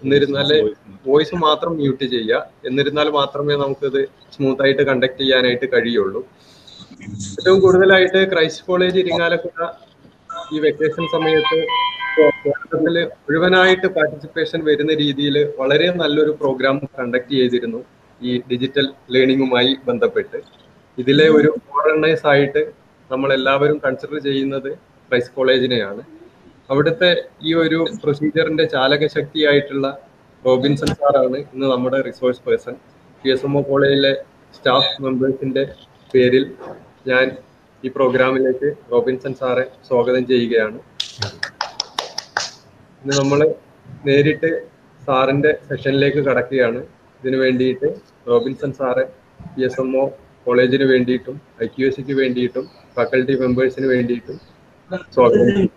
എന്നിരുന്നാല് voice മാത്രം mute ചെയ്യുക എന്നിരുന്നാൽ മാത്രമേ നമുക്കിത് സ്മൂത്ത് ആയിട്ട് കണ്ടക്ട് ചെയ്യാനായിട്ട് കഴിയുള്ളൂ ഏറ്റവും കൂടുതലായിട്ട് ക്രൈസ്റ്റ് കോളേജ് ഇരിങ്ങാലക്കുട ഈ വെക്കേഷൻ സമയത്ത് കേരളത്തില് മുഴുവനായിട്ട് പാർട്ടിസിപ്പേഷൻ വരുന്ന രീതിയിൽ വളരെ നല്ലൊരു പ്രോഗ്രാം കണ്ടക്ട് ചെയ്തിരുന്നു ഈ ഡിജിറ്റൽ ലേണിംഗുമായി ബന്ധപ്പെട്ട് ഇതിലെ ഒരു ഫോറിനേഴ്സ് ആയിട്ട് നമ്മൾ എല്ലാവരും കൺസിഡർ ചെയ്യുന്നത് ക്രൈസ്റ്റ് കോളേജിനെയാണ് അവിടുത്തെ ഈ ഒരു പ്രൊസീജിയറിന്റെ ചാലകശക്തിയായിട്ടുള്ള റോബിൻസൺ സാറാണ് ഇന്ന് നമ്മുടെ resource person P S M O കോളേജിലെ സ്റ്റാഫ് മെമ്പേഴ്സിന്റെ പേരിൽ ഞാൻ ഈ പ്രോഗ്രാമിലേക്ക് റോബിൻസൺ സാറെ സ്വാഗതം ചെയ്യുകയാണ് ഇന്ന് നമ്മൾ നേരിട്ട് സാറിന്റെ സെഷനിലേക്ക് കടക്കുകയാണ് ഇതിനു വേണ്ടിയിട്ട് റോബിൻസൺ സാറെ പി എസ് എം ഒ കോളേജിന് വേണ്ടിയിട്ടും ഐ ക്യു എസ് സിക്ക് വേണ്ടിയിട്ടും ഫാക്കൽറ്റി മെമ്പേഴ്സിന് വേണ്ടിയിട്ടും സ്വാഗതം ചെയ്യുന്നു.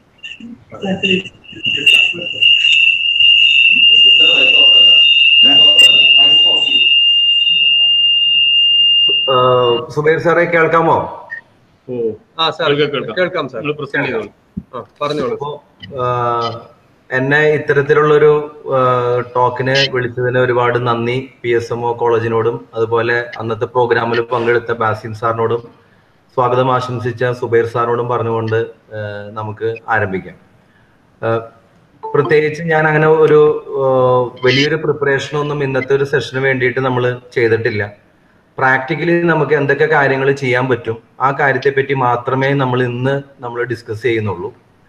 ആഹ് സുബൈർ സാറെ കേൾക്കാമോ ഓ ആ സാർ കേൾക്കാം, കേൾക്കാം. കേൾക്കാം സാർ നിങ്ങൾ പ്രസന്റ് ചെയ്തോളൂ ആ പറഞ്ഞോളൂ അപ്പോ ആഹ് എന്നെ ഇത്തരത്തിലുള്ളൊരു ആഹ് ടോക്കിന് വിളിച്ചതിന് ഒരുപാട് നന്ദി പി എസ് എം ഒ കോളേജിനോടും അതുപോലെ അന്നത്തെ പ്രോഗ്രാമിൽ പങ്കെടുത്ത ബാസിം സാറിനോടും സ്വാഗതം ആശംസിച്ച സുബൈർ സാറിനോടും പറഞ്ഞുകൊണ്ട് ആഹ് നമുക്ക് ആരംഭിക്കാം ആഹ് പ്രത്യേകിച്ച് ഞാൻ അങ്ങനെ ഒരു ആഹ് വലിയൊരു പ്രിപ്പറേഷൻ ഒന്നും ഇന്നത്തെ ഒരു സെഷന് വേണ്ടിയിട്ട് നമ്മൾ ചെയ്തിട്ടില്ല പ്രാക്ടിക്കലി നമുക്ക് എന്തൊക്കെ കാര്യങ്ങൾ ചെയ്യാൻ പറ്റും ആ കാര്യത്തെ പറ്റി മാത്രമേ നമ്മൾ ഇന്ന് നമ്മൾ ഡിസ്കസ് ചെയ്യുന്നുള്ളൂ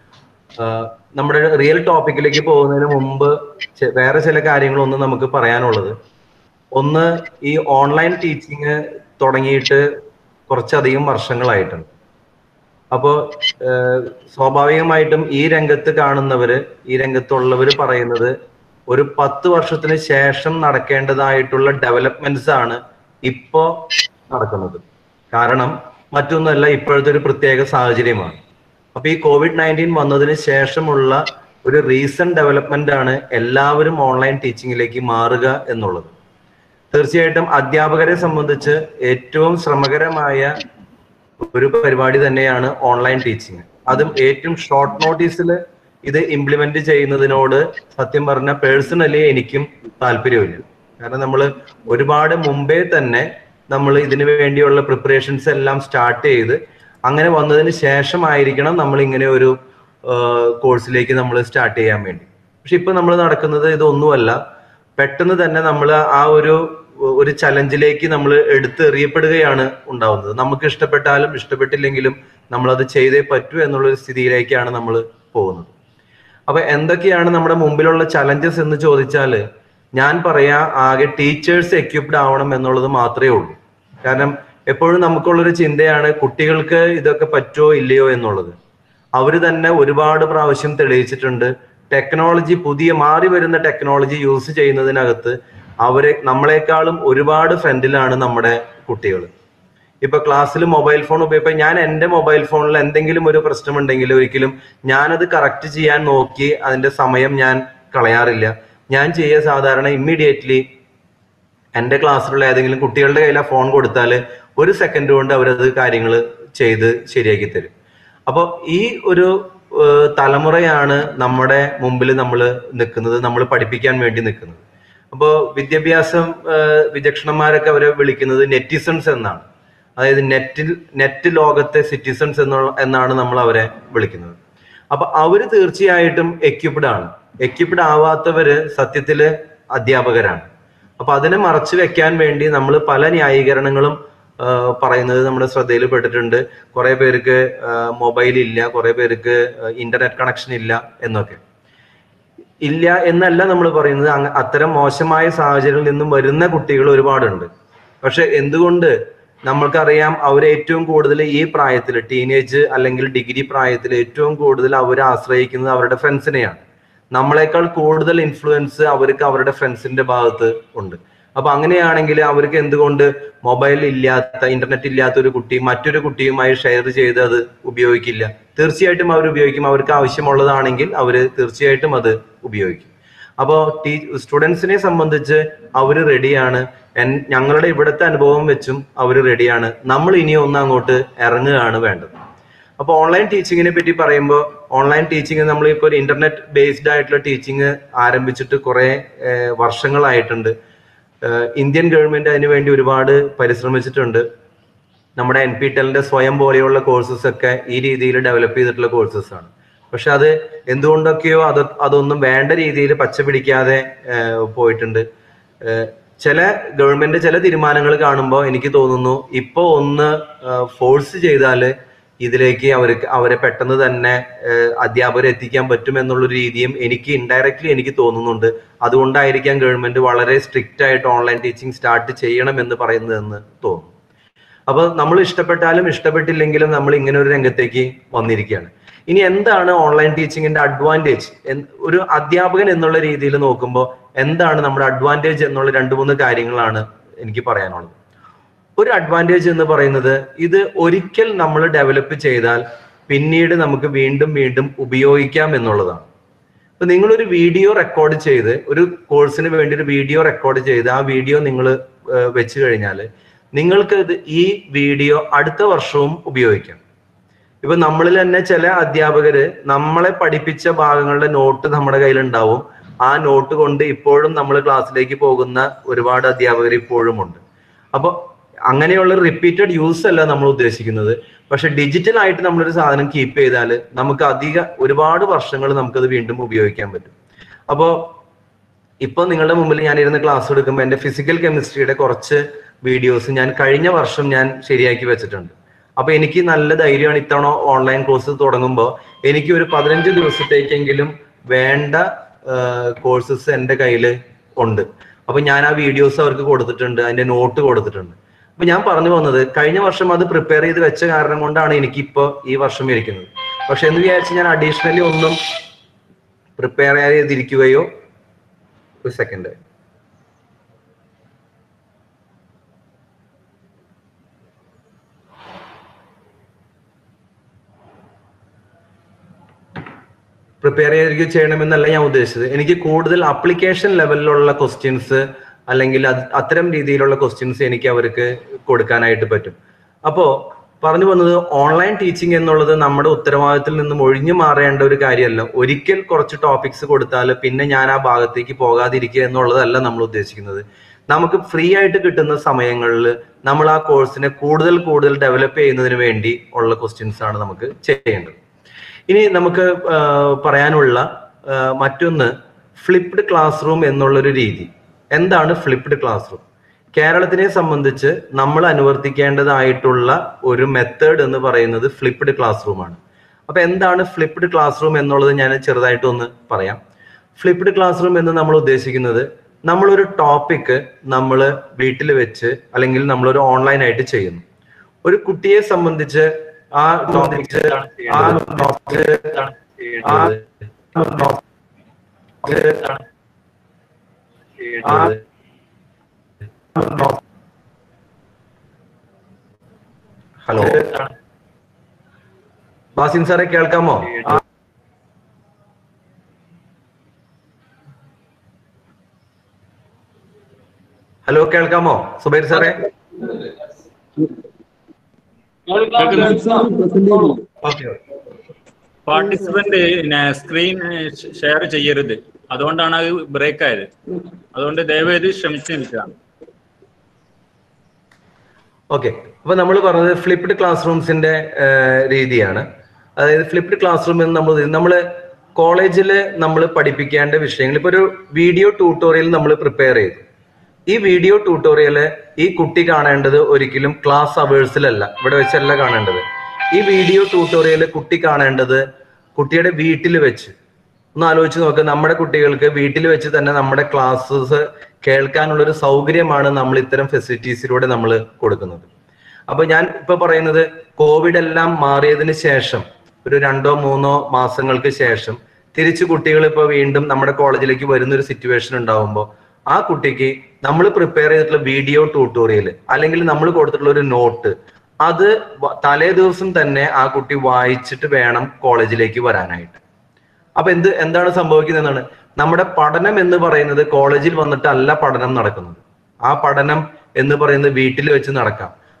ആഹ് നമ്മുടെ റിയൽ ടോപ്പിക്കിലേക്ക് പോകുന്നതിന് മുമ്പ് ചെ- വേറെ ചില കാര്യങ്ങളൊന്നും നമുക്ക് പറയാനുള്ളത് ഒന്ന് ഈ ഓൺലൈൻ ടീച്ചിങ് തുടങ്ങിയിട്ട് കുറച്ചധികം വർഷങ്ങളായിട്ടുണ്ട് അപ്പോൾ സ്വാഭാവികമായിട്ടും ഈ രംഗത്ത് കാണുന്നവര് ഈ രംഗത്തുള്ളവര് പറയുന്നത് ഒരു പത്ത് വർഷത്തിന് ശേഷം നടക്കേണ്ടതായിട്ടുള്ള ഡെവലപ്മെന്റ്സ് ആണ് ഇപ്പോ നടക്കുന്നത് കാരണം മറ്റൊന്നല്ല ഇപ്പോഴത്തെ ഒരു പ്രത്യേക സാഹചര്യമാണ് അപ്പൊ ഈ കോവിഡ് നയൻറ്റീൻ വന്നതിന് ശേഷമുള്ള ഒരു റീസെന്റ് ഡെവലപ്മെന്റ് ആണ് എല്ലാവരും ഓൺലൈൻ ടീച്ചിങ്ങിലേക്ക് മാറുക എന്നുള്ളത് തീർച്ചയായിട്ടും അധ്യാപകരെ സംബന്ധിച്ച് ഏറ്റവും ശ്രമകരമായ ഒരു പരിപാടി തന്നെയാണ് ഓൺലൈൻ ടീച്ചിങ് അതും ഏറ്റവും ഷോർട്ട് നോട്ടീസിൽ ഇത് ഇംപ്ലിമെന്റ് ചെയ്യുന്നതിനോട് സത്യം പറഞ്ഞ പേഴ്സണലി എനിക്കും താല്പര്യമില്ല കാരണം നമ്മൾ ഒരുപാട് മുമ്പേ തന്നെ നമ്മൾ ഇതിനു വേണ്ടിയുള്ള പ്രിപ്പറേഷൻസ് എല്ലാം സ്റ്റാർട്ട് ചെയ്ത് അങ്ങനെ വന്നതിന് ശേഷമായിരിക്കണം നമ്മൾ ഇങ്ങനെ ഒരു കോഴ്സിലേക്ക് നമ്മൾ സ്റ്റാർട്ട് ചെയ്യാൻ വേണ്ടി പക്ഷെ ഇപ്പൊ നമ്മൾ നടക്കുന്നത് ഇതൊന്നുമല്ല പെട്ടെന്ന് തന്നെ നമ്മൾ ആ ഒരു ഒരു ചലഞ്ചിലേക്ക് നമ്മൾ എടുത്തെറിയപ്പെടുകയാണ് ഉണ്ടാവുന്നത് നമുക്ക് ഇഷ്ടപ്പെട്ടാലും ഇഷ്ടപ്പെട്ടില്ലെങ്കിലും നമ്മൾ അത് ചെയ്തേ പറ്റൂ എന്നുള്ള ഒരു സ്ഥിതിയിലേക്കാണ് നമ്മൾ പോകുന്നത് അപ്പൊ എന്തൊക്കെയാണ് നമ്മുടെ മുമ്പിലുള്ള ചലഞ്ചസ് എന്ന് ചോദിച്ചാൽ ഞാൻ പറയാ ആകെ ടീച്ചേഴ്സ് എക്യുപ്ഡ് ആവണം എന്നുള്ളത് മാത്രമേ ഉള്ളൂ കാരണം എപ്പോഴും നമുക്കുള്ളൊരു ചിന്തയാണ് കുട്ടികൾക്ക് ഇതൊക്കെ പറ്റുമോ ഇല്ലയോ എന്നുള്ളത് അവർ തന്നെ ഒരുപാട് പ്രാവശ്യം തെളിയിച്ചിട്ടുണ്ട് ടെക്നോളജി പുതിയ മാറി വരുന്ന ടെക്നോളജി യൂസ് ചെയ്യുന്നതിനകത്ത് അവരെ നമ്മളെക്കാളും ഒരുപാട് ഫ്രണ്ടിലാണ് നമ്മുടെ കുട്ടികൾ ഇപ്പൊ ക്ലാസ്സിൽ മൊബൈൽ ഫോൺ ഉപയോഗിക്കുക ഞാൻ എന്റെ മൊബൈൽ ഫോണിൽ എന്തെങ്കിലും ഒരു പ്രശ്നമുണ്ടെങ്കിൽ ഒരിക്കലും ഞാനത് കറക്റ്റ് ചെയ്യാൻ നോക്കി അതിന്റെ സമയം ഞാൻ കളയാറില്ല ഞാൻ ചെയ്യുക സാധാരണ ഇമ്മീഡിയറ്റ്ലി എന്റെ ക്ലാസ്സിലുള്ള ഏതെങ്കിലും കുട്ടികളുടെ കയ്യിൽ ആ ഫോൺ കൊടുത്താൽ ഒരു സെക്കൻഡ് കൊണ്ട് അവരത് കാര്യങ്ങൾ ചെയ്ത് ശരിയാക്കി തരും അപ്പോൾ ഈ ഒരു ഏഹ്, തലമുറയാണ് നമ്മുടെ മുമ്പിൽ നമ്മൾ നിൽക്കുന്നത് നമ്മൾ പഠിപ്പിക്കാൻ വേണ്ടി നിൽക്കുന്നത് അപ്പോൾ വിദ്യാഭ്യാസം ഏഹ്, വിചക്ഷണന്മാരൊക്കെ അവരെ വിളിക്കുന്നത് നെറ്റിസൺസ് എന്നാണ് അതായത് നെറ്റിൽ നെറ്റ് ലോകത്തെ സിറ്റിസൺസ് എന്നുള്ള എന്നാണ് നമ്മൾ അവരെ വിളിക്കുന്നത് അപ്പൊ അവര് തീർച്ചയായിട്ടും എക്യുപ്ഡ് ആണ് എക്യുപ്ഡ് ആവാത്തവര് സത്യത്തില് അധ്യാപകരാണ് അപ്പൊ അതിനെ മറച്ചു വെക്കാൻ വേണ്ടി നമ്മൾ പല ന്യായീകരണങ്ങളും ആ, പറയുന്നത് നമ്മുടെ ശ്രദ്ധയിൽ പെട്ടിട്ടുണ്ട് കുറെ പേർക്ക് മൊബൈൽ ഇല്ല കുറെ പേർക്ക് ഇന്റർനെറ്റ് കണക്ഷൻ ഇല്ല എന്നൊക്കെ ഇല്ല എന്നല്ല നമ്മൾ പറയുന്നത് അങ്ങ- അത്തരം മോശമായ സാഹചര്യങ്ങളിൽ നിന്നും വരുന്ന കുട്ടികൾ ഒരുപാടുണ്ട് പക്ഷെ എന്തുകൊണ്ട് നമ്മൾക്കറിയാം അവർ ഏറ്റവും കൂടുതൽ ഈ പ്രായത്തിൽ ടീനേജ് അല്ലെങ്കിൽ ഡിഗ്രി പ്രായത്തിൽ ഏറ്റവും കൂടുതൽ അവർ ആശ്രയിക്കുന്നത് അവരുടെ ഫ്രണ്ട്സിനെയാണ് നമ്മളെക്കാൾ കൂടുതൽ ഇൻഫ്ലുവൻസ് അവർക്ക് അവരുടെ ഫ്രണ്ട്സിന്റെ ഭാഗത്ത് ഉണ്ട് അപ്പൊ അങ്ങനെയാണെങ്കിൽ അവർക്ക് എന്തുകൊണ്ട് മൊബൈൽ ഇല്ലാത്ത ഇന്റർനെറ്റ് ഇല്ലാത്ത ഒരു കുട്ടി മറ്റൊരു കുട്ടിയുമായി ഷെയർ ചെയ്ത് അത് ഉപയോഗിക്കില്ല തീർച്ചയായിട്ടും അവർ ഉപയോഗിക്കും അവർക്ക് ആവശ്യമുള്ളതാണെങ്കിൽ അവർ തീർച്ചയായിട്ടും അത് ഉപയോഗിക്കും അപ്പോൾ ടീ സ്റ്റുഡൻസിനെ സംബന്ധിച്ച് അവർ റെഡിയാണ് എൻ- ഞങ്ങളുടെ ഇവിടുത്തെ അനുഭവം വെച്ചും അവർ റെഡിയാണ് നമ്മൾ ഇനി ഒന്ന് അങ്ങോട്ട് ഇറങ്ങുകയാണ് വേണ്ടത് അപ്പൊ ഓൺലൈൻ ടീച്ചിങ്ങിനെ പറ്റി പറയുമ്പോൾ ഓൺലൈൻ ടീച്ചിങ് നമ്മൾ ഇപ്പോൾ ഒരു ഇന്റർനെറ്റ് ബേസ്ഡ് ആയിട്ടുള്ള ടീച്ചിങ് ആരംഭിച്ചിട്ട് കുറെ ഏഹ്, വർഷങ്ങളായിട്ടുണ്ട് ഏഹ്, ഇന്ത്യൻ ഗവൺമെന്റ് അതിനു വേണ്ടി ഒരുപാട് പരിശ്രമിച്ചിട്ടുണ്ട് നമ്മുടെ എൻ പി ടെലിന്റെ സ്വയം പോലെയുള്ള കോഴ്സസ് ഒക്കെ ഈ രീതിയിൽ ഡെവലപ്പ് ചെയ്തിട്ടുള്ള കോഴ്സസ് ആണ് പക്ഷെ അത് എന്തുകൊണ്ടൊക്കെയോ അത് അതൊന്നും വേണ്ട രീതിയിൽ പച്ച പിടിക്കാതെ ഏഹ്, പോയിട്ടുണ്ട് ഏഹ്, ചില ഗവൺമെന്റ് ചില തീരുമാനങ്ങൾ കാണുമ്പോൾ എനിക്ക് തോന്നുന്നു ഇപ്പൊ ഒന്ന് ഫോഴ്സ് ചെയ്താല് ഇതിലേക്ക് അവർക്ക് അവരെ പെട്ടെന്ന് തന്നെ ഏഹ്, അധ്യാപകരെ എത്തിക്കാൻ പറ്റും എന്നുള്ള രീതിയും എനിക്ക് ഇൻഡയറക്ട്ലി എനിക്ക് തോന്നുന്നുണ്ട് അതുകൊണ്ടായിരിക്കാം ഗവൺമെന്റ് വളരെ സ്ട്രിക്റ്റ് ആയിട്ട് ഓൺലൈൻ ടീച്ചിങ് സ്റ്റാർട്ട് ചെയ്യണം എന്ന് പറയുന്നതെന്ന് തോന്നുന്നു അപ്പൊ നമ്മൾ ഇഷ്ടപ്പെട്ടാലും ഇഷ്ടപ്പെട്ടില്ലെങ്കിലും നമ്മൾ ഇങ്ങനെ ഒരു രംഗത്തേക്ക് വന്നിരിക്കുകയാണ് ഇനി എന്താണ് ഓൺലൈൻ ടീച്ചിങ്ങിന്റെ അഡ്വാൻറ്റേജ് ഒരു അധ്യാപകൻ എന്നുള്ള രീതിയിൽ നോക്കുമ്പോൾ എന്താണ് നമ്മുടെ അഡ്വാൻറ്റേജ് എന്നുള്ള രണ്ട് മൂന്ന് കാര്യങ്ങളാണ് എനിക്ക് പറയാനുള്ളത് ഒരു അഡ്വാൻറ്റേജ് എന്ന് പറയുന്നത് ഇത് ഒരിക്കൽ നമ്മൾ ഡെവലപ്പ് ചെയ്താൽ പിന്നീട് നമുക്ക് വീണ്ടും വീണ്ടും ഉപയോഗിക്കാം എന്നുള്ളതാണ് ഇപ്പൊ നിങ്ങളൊരു വീഡിയോ റെക്കോർഡ് ചെയ്ത് ഒരു കോഴ്സിന് വേണ്ടി ഒരു വീഡിയോ റെക്കോർഡ് ചെയ്ത് ആ വീഡിയോ നിങ്ങൾ വെച്ച് കഴിഞ്ഞാൽ നിങ്ങൾക്ക് ഇത് ഈ വീഡിയോ അടുത്ത വർഷവും ഉപയോഗിക്കാം ഇപ്പൊ നമ്മളിൽ തന്നെ ചില അധ്യാപകര് നമ്മളെ പഠിപ്പിച്ച ഭാഗങ്ങളുടെ നോട്ട് നമ്മുടെ കയ്യിലുണ്ടാവും ആ നോട്ട് കൊണ്ട് ഇപ്പോഴും നമ്മൾ ക്ലാസ്സിലേക്ക് പോകുന്ന ഒരുപാട് അധ്യാപകർ ഇപ്പോഴും ഉണ്ട് അപ്പൊ അങ്ങനെയുള്ള റിപ്പീറ്റഡ് യൂസ് അല്ല നമ്മൾ ഉദ്ദേശിക്കുന്നത് പക്ഷെ ഡിജിറ്റൽ ആയിട്ട് നമ്മളൊരു സാധനം കീപ്പ് ചെയ്താൽ നമുക്ക് അധിക ഒരുപാട് വർഷങ്ങൾ നമുക്കത് വീണ്ടും ഉപയോഗിക്കാൻ പറ്റും അപ്പോ ഇപ്പൊ നിങ്ങളുടെ മുമ്പിൽ ഞാൻ ഇരുന്ന് ക്ലാസ് എടുക്കുമ്പോൾ എന്റെ ഫിസിക്കൽ കെമിസ്ട്രിയുടെ കുറച്ച് വീഡിയോസ് ഞാൻ കഴിഞ്ഞ വർഷം ഞാൻ ശരിയാക്കി വെച്ചിട്ടുണ്ട് അപ്പൊ എനിക്ക് നല്ല ധൈര്യമാണ് ഇത്തവണ ഓൺലൈൻ കോഴ്സ് തുടങ്ങുമ്പോൾ എനിക്ക് ഒരു പതിനഞ്ച് ദിവസത്തേക്കെങ്കിലും വേണ്ട കോഴ്സസ് എൻ്റെ കയ്യിൽ ഉണ്ട് അപ്പൊ ഞാൻ ആ വീഡിയോസ് അവർക്ക് കൊടുത്തിട്ടുണ്ട് അതിന്റെ നോട്ട് കൊടുത്തിട്ടുണ്ട് അപ്പൊ ഞാൻ പറഞ്ഞു വന്നത് കഴിഞ്ഞ വർഷം അത് പ്രിപ്പയർ ചെയ്ത് വെച്ച കാരണം കൊണ്ടാണ് എനിക്കിപ്പോ ഈ വർഷം ഇരിക്കുന്നത് പക്ഷെ എന്ന് വിചാരിച്ച് ഞാൻ അഡീഷണലി ഒന്നും പ്രിപ്പയർ ചെയ്തിരിക്കുകയോ ഒരു സെക്കൻഡ് പ്രിപ്പയർ ചെയ്തിരിക്കുക ചെയ്യണമെന്നല്ല ഞാൻ ഉദ്ദേശിച്ചത് എനിക്ക് കൂടുതൽ അപ്ലിക്കേഷൻ ലെവലിലുള്ള ക്വസ്റ്റ്യൻസ് അല്ലെങ്കിൽ അത് അത്തരം രീതിയിലുള്ള ക്വസ്റ്റ്യൻസ് എനിക്ക് അവർക്ക് കൊടുക്കാനായിട്ട് പറ്റും അപ്പോ പറഞ്ഞു വന്നത് ഓൺലൈൻ ടീച്ചിങ് എന്നുള്ളത് നമ്മുടെ ഉത്തരവാദിത്തത്തിൽ നിന്നും ഒഴിഞ്ഞു മാറേണ്ട ഒരു കാര്യമല്ല ഒരിക്കൽ കുറച്ച് ടോപ്പിക്സ് കൊടുത്താൽ പിന്നെ ഞാൻ ആ ഭാഗത്തേക്ക് പോകാതിരിക്കുക എന്നുള്ളതല്ല നമ്മൾ ഉദ്ദേശിക്കുന്നത് നമുക്ക് ഫ്രീ ആയിട്ട് കിട്ടുന്ന സമയങ്ങളിൽ നമ്മൾ ആ കോഴ്സിനെ കൂടുതൽ കൂടുതൽ ഡെവലപ്പ് ചെയ്യുന്നതിന് വേണ്ടി ഉള്ള ക്വസ്റ്റ്യൻസ് ആണ് നമുക്ക് ചെയ്യേണ്ടത് ഇനി നമുക്ക് ആ, പറയാനുള്ള ആ, മറ്റൊന്ന് ഫ്ലിപ്ഡ് ക്ലാസ് റൂം എന്നുള്ളൊരു രീതി എന്താണ് ഫ്ലിപ്ഡ് ക്ലാസ് റൂം കേരളത്തിനെ സംബന്ധിച്ച് നമ്മൾ അനുവർത്തിക്കേണ്ടതായിട്ടുള്ള ഒരു മെത്തേഡ് എന്ന് പറയുന്നത് ഫ്ലിപ്ഡ് ക്ലാസ് റൂം ആണ് അപ്പൊ എന്താണ് ഫ്ലിപ്ഡ് ക്ലാസ് റൂം എന്നുള്ളത് ഞാൻ ചെറുതായിട്ട് ഒന്ന് പറയാം ഫ്ലിപ്ഡ് ക്ലാസ് റൂം എന്ന് നമ്മൾ ഉദ്ദേശിക്കുന്നത് നമ്മളൊരു ടോപ്പിക് നമ്മൾ വീട്ടിൽ വെച്ച് അല്ലെങ്കിൽ നമ്മളൊരു ഓൺലൈൻ ആയിട്ട് ചെയ്യുന്നു ഒരു കുട്ടിയെ സംബന്ധിച്ച് ആ ടോപ്പിക് ആ ടോപ്പിക് ആ ഹലോ ബാസിൻ സാറെ കേൾക്കാമോ ഹലോ കേൾക്കാമോ സുബൈർ സാറേ ഓക്കെ പാർട്ടിസിപ്പന്റ് സ്ക്രീൻ ഷെയർ ചെയ്യരുത് അതുകൊണ്ടാണ് അത് ബ്രേക്ക് ആയത് അതുകൊണ്ട് ദയവേത് ശ്രമിച്ചു നിൽക്കുക ഓക്കെ അപ്പൊ നമ്മൾ പറഞ്ഞത് ഫ്ലിപ്ഡ് ക്ലാസ് റൂംസിന്റെ രീതിയാണ് അതായത് ഫ്ലിപ്ഡ് ക്ലാസ് റൂം എന്ന് നമ്മൾ നമ്മൾ കോളേജിൽ നമ്മൾ പഠിപ്പിക്കേണ്ട വിഷയങ്ങൾ ഇപ്പൊ ഒരു വീഡിയോ ട്യൂട്ടോറിയൽ നമ്മൾ പ്രിപ്പയർ ചെയ്തു ഈ വീഡിയോ ട്യൂട്ടോറിയല് ഈ കുട്ടി കാണേണ്ടത് ഒരിക്കലും ക്ലാസ് അവേഴ്സിലല്ല ഇവിടെ വെച്ചല്ല കാണേണ്ടത് ഈ വീഡിയോ ട്യൂട്ടോറിയൽ കുട്ടി കാണേണ്ടത് കുട്ടിയുടെ വീട്ടിൽ വെച്ച് ഒന്ന് ആലോചിച്ച് നോക്ക് നമ്മുടെ കുട്ടികൾക്ക് വീട്ടിൽ വെച്ച് തന്നെ നമ്മുടെ ക്ലാസ്സസ് കേൾക്കാനുള്ള ഒരു സൗകര്യമാണ് നമ്മൾ ഇത്തരം ഫെസിലിറ്റീസിലൂടെ നമ്മൾ കൊടുക്കുന്നത് അപ്പൊ ഞാൻ ഇപ്പൊ പറയുന്നത് കോവിഡ് എല്ലാം മാറിയതിന് ശേഷം ഒരു രണ്ടോ മൂന്നോ മാസങ്ങൾക്ക് ശേഷം തിരിച്ചു കുട്ടികൾ ഇപ്പൊ വീണ്ടും നമ്മുടെ കോളേജിലേക്ക് വരുന്ന ഒരു സിറ്റുവേഷൻ ഉണ്ടാവുമ്പോൾ ആ കുട്ടിക്ക് നമ്മൾ പ്രിപ്പയർ ചെയ്തിട്ടുള്ള വീഡിയോ ട്യൂട്ടോറിയൽ അല്ലെങ്കിൽ നമ്മൾ കൊടുത്തിട്ടുള്ള ഒരു നോട്ട് അത് വ- തലേ ദിവസം തന്നെ ആ കുട്ടി വായിച്ചിട്ട് വേണം കോളേജിലേക്ക് വരാനായിട്ട് അപ്പൊ എന്ത് എന്താണ് സംഭവിക്കുന്നതെന്നാണ് നമ്മുടെ പഠനം എന്ന് പറയുന്നത് കോളേജിൽ വന്നിട്ടല്ല പഠനം നടക്കുന്നത് ആ പഠനം എന്ന് പറയുന്നത് വീട്ടിൽ വെച്ച് നടക്കാം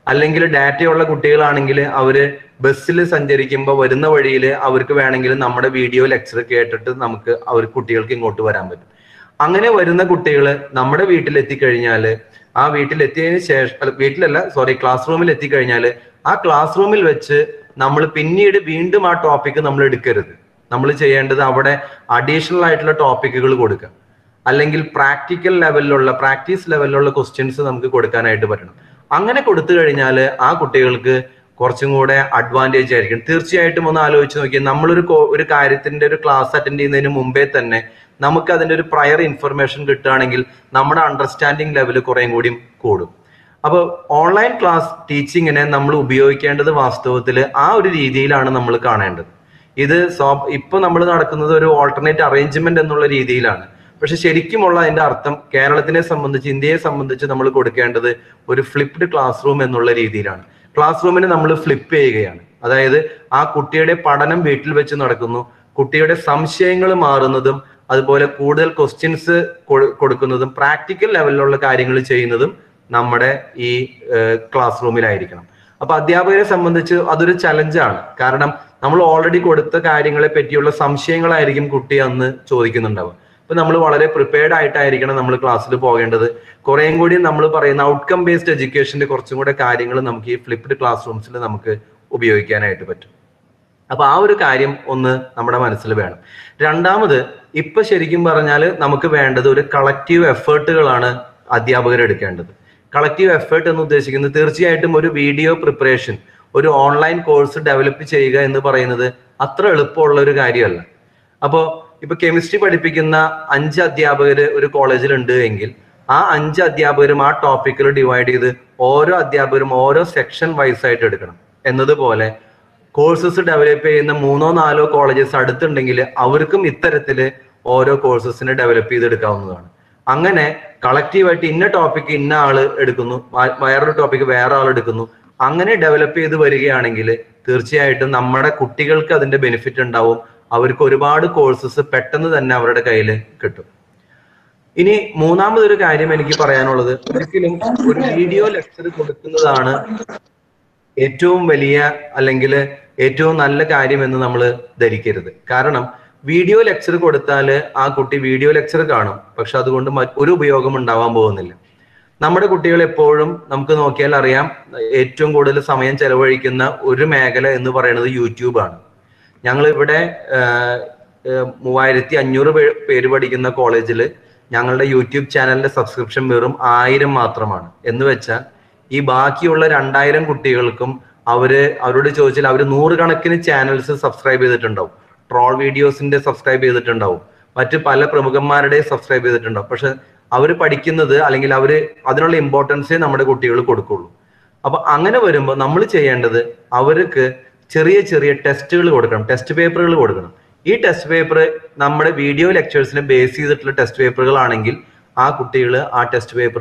അല്ലെങ്കിൽ ഡാറ്റയുള്ള കുട്ടികളാണെങ്കിൽ അവര് ബസ്സിൽ സഞ്ചരിക്കുമ്പോൾ വരുന്ന വഴിയിൽ അവർക്ക് വേണമെങ്കിൽ നമ്മുടെ വീഡിയോ ലെക്ചർ കേട്ടിട്ട് നമുക്ക് അവർ കുട്ടികൾക്ക് ഇങ്ങോട്ട് വരാൻ പറ്റും അങ്ങനെ വരുന്ന കുട്ടികൾ നമ്മുടെ വീട്ടിൽ എത്തിക്കഴിഞ്ഞാൽ ആ വീട്ടിൽ എത്തിയതിനു ശേഷം അല്ല, വീട്ടിലല്ല സോറി ക്ലാസ് റൂമിൽ എത്തിക്കഴിഞ്ഞാൽ ആ ക്ലാസ് റൂമിൽ വെച്ച് നമ്മൾ പിന്നീട് വീണ്ടും ആ ടോപ്പിക്ക് നമ്മൾ എടുക്കരുത് നമ്മൾ ചെയ്യേണ്ടത് അവിടെ അഡീഷണൽ ആയിട്ടുള്ള ടോപ്പിക്കുകൾ കൊടുക്കുക അല്ലെങ്കിൽ പ്രാക്ടിക്കൽ ലെവലിലുള്ള പ്രാക്ടീസ് ലെവലിലുള്ള ക്വസ്റ്റ്യൻസ് നമുക്ക് കൊടുക്കാനായിട്ട് പറ്റണം അങ്ങനെ കൊടുത്തു കഴിഞ്ഞാൽ ആ കുട്ടികൾക്ക് കുറച്ചും കൂടെ അഡ്വാൻറ്റേജ് ആയിരിക്കും തീർച്ചയായിട്ടും ഒന്ന് ആലോചിച്ച് നോക്കിയാൽ നമ്മളൊരു കോ- ഒരു കാര്യത്തിന്റെ ഒരു ക്ലാസ് അറ്റൻഡ് ചെയ്യുന്നതിന് മുമ്പേ തന്നെ നമുക്ക് അതിന്റെ ഒരു പ്രയർ ഇൻഫർമേഷൻ കിട്ടുകയാണെങ്കിൽ നമ്മുടെ അണ്ടർസ്റ്റാൻഡിങ് ലെവൽ കുറേയും കൂടിയും കൂടും അപ്പോൾ ഓൺലൈൻ ക്ലാസ് ടീച്ചിങ്ങിനെ നമ്മൾ ഉപയോഗിക്കേണ്ടത് വാസ്തവത്തിൽ ആ ഒരു രീതിയിലാണ് നമ്മൾ കാണേണ്ടത് ഇത് സോ- ഇപ്പൊ നമ്മൾ നടക്കുന്നത് ഒരു ഓൾട്ടർനേറ്റ് അറേഞ്ച്മെന്റ് എന്നുള്ള രീതിയിലാണ് പക്ഷെ ശരിക്കുമുള്ള അതിന്റെ അർത്ഥം കേരളത്തിനെ സംബന്ധിച്ച് ഇന്ത്യയെ സംബന്ധിച്ച് നമ്മൾ കൊടുക്കേണ്ടത് ഒരു ഫ്ലിപ്ഡ് ക്ലാസ് റൂം എന്നുള്ള രീതിയിലാണ് ക്ലാസ് റൂമിനെ നമ്മൾ ഫ്ലിപ്പ് ചെയ്യുകയാണ് അതായത് ആ കുട്ടിയുടെ പഠനം വീട്ടിൽ വെച്ച് നടക്കുന്നു കുട്ടിയുടെ സംശയങ്ങൾ മാറുന്നതും അതുപോലെ കൂടുതൽ ക്വസ്റ്റ്യൻസ് കൊടുക്കുന്നതും പ്രാക്ടിക്കൽ ലെവലിലുള്ള കാര്യങ്ങൾ ചെയ്യുന്നതും നമ്മുടെ ഈ ക്ലാസ് റൂമിലായിരിക്കണം അപ്പൊ അധ്യാപകരെ സംബന്ധിച്ച് അതൊരു ചലഞ്ചാണ് കാരണം നമ്മൾ ഓൾറെഡി കൊടുത്ത കാര്യങ്ങളെ പറ്റിയുള്ള സംശയങ്ങളായിരിക്കും കുട്ടി അന്ന് ചോദിക്കുന്നുണ്ടാവുക അപ്പൊ നമ്മൾ വളരെ പ്രിപ്പയർഡ് ആയിട്ടായിരിക്കണം നമ്മൾ ക്ലാസ്സിൽ പോകേണ്ടത് കുറേയും കൂടി നമ്മൾ പറയുന്ന ഔട്ട്കം ബേസ്ഡ് എഡ്യൂക്കേഷന്റെ കുറച്ചും കൂടെ കാര്യങ്ങൾ നമുക്ക് ഈ ഫ്ലിപ്ഡ് ക്ലാസ് റൂംസിൽ നമുക്ക് ഉപയോഗിക്കാനായിട്ട് പറ്റും അപ്പൊ ആ ഒരു കാര്യം ഒന്ന് നമ്മുടെ മനസ്സിൽ വേണം രണ്ടാമത് ഇപ്പൊ ശരിക്കും പറഞ്ഞാൽ നമുക്ക് വേണ്ടത് ഒരു കളക്റ്റീവ് എഫേർട്ടുകളാണ് അധ്യാപകർ എടുക്കേണ്ടത് കളക്റ്റീവ് എഫേർട്ട് എന്ന് ഉദ്ദേശിക്കുന്നത് തീർച്ചയായിട്ടും ഒരു വീഡിയോ പ്രിപ്പറേഷൻ ഒരു ഓൺലൈൻ കോഴ്സ് ഡെവലപ്പ് ചെയ്യുക എന്ന് പറയുന്നത് അത്ര എളുപ്പമുള്ള ഒരു കാര്യമല്ല അപ്പോൾ ഇപ്പൊ കെമിസ്ട്രി പഠിപ്പിക്കുന്ന അഞ്ച് അധ്യാപകര് ഒരു കോളേജിൽ ഉണ്ട് എങ്കിൽ ആ അഞ്ച് അധ്യാപകരും ആ ടോപ്പിക്കിൽ ഡിവൈഡ് ചെയ്ത് ഓരോ അധ്യാപകരും ഓരോ സെക്ഷൻ വൈസ് ആയിട്ട് എടുക്കണം എന്നതുപോലെ കോഴ്സസ് ഡെവലപ്പ് ചെയ്യുന്ന മൂന്നോ നാലോ കോളേജസ് അടുത്തുണ്ടെങ്കിൽ അവർക്കും ഇത്തരത്തില് ഓരോ കോഴ്സസിനെ ഡെവലപ്പ് ചെയ്തെടുക്കാവുന്നതാണ് അങ്ങനെ കളക്റ്റീവായിട്ട് ഇന്ന ടോപ്പിക്ക് ഇന്ന ആള് എടുക്കുന്നു വ- വേറൊരു ടോപ്പിക്ക് വേറെ ആൾ എടുക്കുന്നു അങ്ങനെ ഡെവലപ്പ് ചെയ്ത് വരികയാണെങ്കിൽ തീർച്ചയായിട്ടും നമ്മുടെ കുട്ടികൾക്ക് അതിന്റെ ബെനിഫിറ്റ് ഉണ്ടാവും അവർക്ക് ഒരുപാട് കോഴ്സസ് പെട്ടെന്ന് തന്നെ അവരുടെ കയ്യിൽ കിട്ടും ഇനി മൂന്നാമതൊരു കാര്യം എനിക്ക് പറയാനുള്ളത് ഒരിക്കലും ഒരു വീഡിയോ ലെക്ചർ കൊടുക്കുന്നതാണ് ഏറ്റവും വലിയ അല്ലെങ്കിൽ ഏറ്റവും നല്ല കാര്യം എന്ന് നമ്മൾ ധരിക്കരുത് കാരണം വീഡിയോ ലെക്ചർ കൊടുത്താൽ ആ കുട്ടി വീഡിയോ ലെക്ചർ കാണും പക്ഷെ അതുകൊണ്ട് മറ്റ് ഒരു ഉപയോഗം ഉണ്ടാവാൻ പോകുന്നില്ല നമ്മുടെ കുട്ടികൾ എപ്പോഴും നമുക്ക് നോക്കിയാൽ അറിയാം ഏറ്റവും കൂടുതൽ സമയം ചെലവഴിക്കുന്ന ഒരു മേഖല എന്ന് പറയുന്നത് യൂട്യൂബാണ് ഞങ്ങൾ ഇവിടെ മൂവായിരത്തി അഞ്ഞൂറ് പേ- പേര് പഠിക്കുന്ന കോളേജിൽ ഞങ്ങളുടെ യൂട്യൂബ് ചാനലിന്റെ സബ്സ്ക്രിപ്ഷൻ വെറും ആയിരം മാത്രമാണ് എന്ന് വെച്ചാൽ ഈ ബാക്കിയുള്ള രണ്ടായിരം കുട്ടികൾക്കും അവര് അവരോട് ചോദിച്ചാൽ അവർ നൂറുകണക്കിന് ചാനൽസ് സബ്സ്ക്രൈബ് ചെയ്തിട്ടുണ്ടാവും ട്രോൾ വീഡിയോസിന്റെ സബ്സ്ക്രൈബ് ചെയ്തിട്ടുണ്ടാവും മറ്റ് പല പ്രമുഖന്മാരുടെ സബ്സ്ക്രൈബ് ചെയ്തിട്ടുണ്ടാവും പക്ഷെ അവർ പഠിക്കുന്നത് അല്ലെങ്കിൽ അവർ അതിനുള്ള ഇമ്പോർട്ടൻസേ നമ്മുടെ കുട്ടികൾ കൊടുക്കുള്ളൂ അപ്പൊ അങ്ങനെ വരുമ്പോൾ നമ്മൾ ചെയ്യേണ്ടത് അവർക്ക് ചെറിയ ചെറിയ ടെസ്റ്റുകൾ കൊടുക്കണം ടെസ്റ്റ് പേപ്പറുകൾ കൊടുക്കണം ഈ ടെസ്റ്റ് പേപ്പർ നമ്മുടെ വീഡിയോ ലെക്ചേഴ്സിനെ ബേസ് ചെയ്തിട്ടുള്ള ടെസ്റ്റ് പേപ്പറുകളാണെങ്കിൽ ആ കുട്ടികൾ ആ ടെസ്റ്റ് പേപ്പർ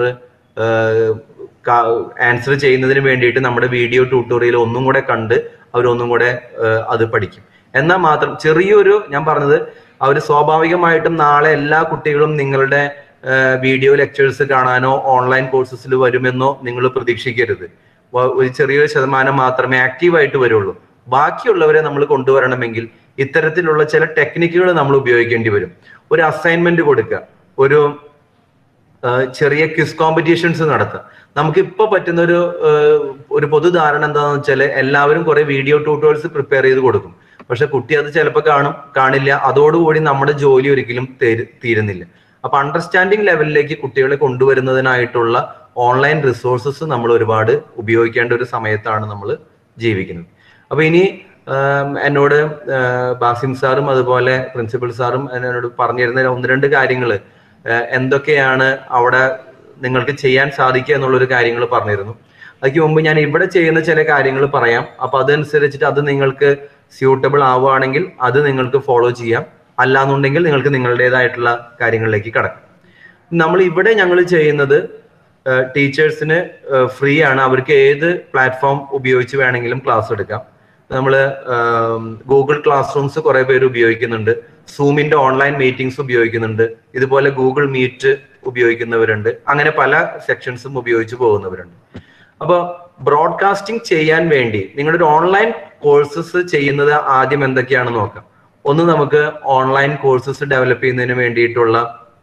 ആൻസർ ചെയ്യുന്നതിന് വേണ്ടിയിട്ട് നമ്മുടെ വീഡിയോ ട്യൂട്ടോറിയൽ ഒന്നും കൂടെ കണ്ട് അവരൊന്നും കൂടെ ആ, അത് പഠിക്കും എന്നാൽ മാത്രം ചെറിയൊരു ഞാൻ പറഞ്ഞത് അവർ സ്വാഭാവികമായിട്ടും നാളെ എല്ലാ കുട്ടികളും നിങ്ങളുടെ വീഡിയോ ലെക്ചേഴ്സ് കാണാനോ ഓൺലൈൻ കോഴ്സസിൽ വരുമെന്നോ നിങ്ങൾ പ്രതീക്ഷിക്കരുത് വ- ഒരു ചെറിയൊരു ശതമാനം മാത്രമേ ആക്റ്റീവായിട്ട് വരുള്ളൂ ബാക്കിയുള്ളവരെ നമ്മൾ കൊണ്ടുവരണമെങ്കിൽ ഇത്തരത്തിലുള്ള ചില ടെക്നിക്കുകൾ നമ്മൾ ഉപയോഗിക്കേണ്ടി വരും ഒരു അസൈൻമെന്റ് കൊടുക്കുക ഒരു ആ, ചെറിയ ക്വിസ് കോമ്പറ്റീഷൻസ് നടത്തുക നമുക്ക് ഇപ്പൊ പറ്റുന്ന ഒരു ആ, ഒരു പൊതു ധാരണ എന്താണെന്ന് വെച്ചാൽ എല്ലാവരും കുറെ വീഡിയോ ട്യൂട്ടോറിയൽസ് പ്രിപ്പയർ ചെയ്ത് കൊടുക്കും പക്ഷെ കുട്ടി അത് ചിലപ്പോൾ കാണും കാണില്ല അതോടുകൂടി നമ്മുടെ ജോലി ഒരിക്കലും തീരു- തീരുന്നില്ല അപ്പൊ അണ്ടർസ്റ്റാൻഡിങ് ലെവലിലേക്ക് കുട്ടികളെ കൊണ്ടുവരുന്നതിനായിട്ടുള്ള ഓൺലൈൻ റിസോഴ്സസ് നമ്മൾ ഒരുപാട് ഉപയോഗിക്കേണ്ട ഒരു സമയത്താണ് നമ്മൾ ജീവിക്കുന്നത് അപ്പൊ ഇനി ആം, എന്നോട് ആ, ബാസിം സാറും അതുപോലെ പ്രിൻസിപ്പൽ സാറും എന്നോട് പറഞ്ഞിരുന്ന ഒന്ന് രണ്ട് കാര്യങ്ങൾ എന്തൊക്കെയാണ് അവിടെ നിങ്ങൾക്ക് ചെയ്യാൻ സാധിക്കുക എന്നുള്ളൊരു കാര്യങ്ങൾ പറഞ്ഞിരുന്നു അതിന് മുമ്പ് ഞാൻ ഇവിടെ ചെയ്യുന്ന ചില കാര്യങ്ങൾ പറയാം അപ്പൊ അതനുസരിച്ചിട്ട് അത് നിങ്ങൾക്ക് സ്യൂട്ടബിൾ ആവുകയാണെങ്കിൽ അത് നിങ്ങൾക്ക് ഫോളോ ചെയ്യാം അല്ലാന്നുണ്ടെങ്കിൽ നിങ്ങൾക്ക് നിങ്ങളുടേതായിട്ടുള്ള കാര്യങ്ങളിലേക്ക് കടക്കാം നമ്മൾ ഇവിടെ ഞങ്ങൾ ചെയ്യുന്നത് ടീച്ചേഴ്സിന് ഫ്രീ ആണ് അവർക്ക് ഏത് പ്ലാറ്റ്ഫോം ഉപയോഗിച്ച് വേണമെങ്കിലും ക്ലാസ് എടുക്കാം നമ്മൾ ഗൂഗിൾ ക്ലാസ് റൂംസ് കുറെ പേര് ഉപയോഗിക്കുന്നുണ്ട് സൂമിന്റെ ഓൺലൈൻ മീറ്റിംഗ്സ് ഉപയോഗിക്കുന്നുണ്ട് ഇതുപോലെ ഗൂഗിൾ മീറ്റ് ഉപയോഗിക്കുന്നവരുണ്ട് അങ്ങനെ പല സെക്ഷൻസും ഉപയോഗിച്ച് പോകുന്നവരുണ്ട് അപ്പൊ ബ്രോഡ്കാസ്റ്റിംഗ് ചെയ്യാൻ വേണ്ടി നിങ്ങളുടെ ഒരു ഓൺലൈൻ കോഴ്സസ് ചെയ്യുന്നത് ആദ്യം എന്തൊക്കെയാണെന്ന് നോക്കാം ഒന്ന് നമുക്ക് ഓൺലൈൻ കോഴ്സസ് ഡെവലപ്പ് ചെയ്യുന്നതിന് വേണ്ടിയിട്ടുള്ള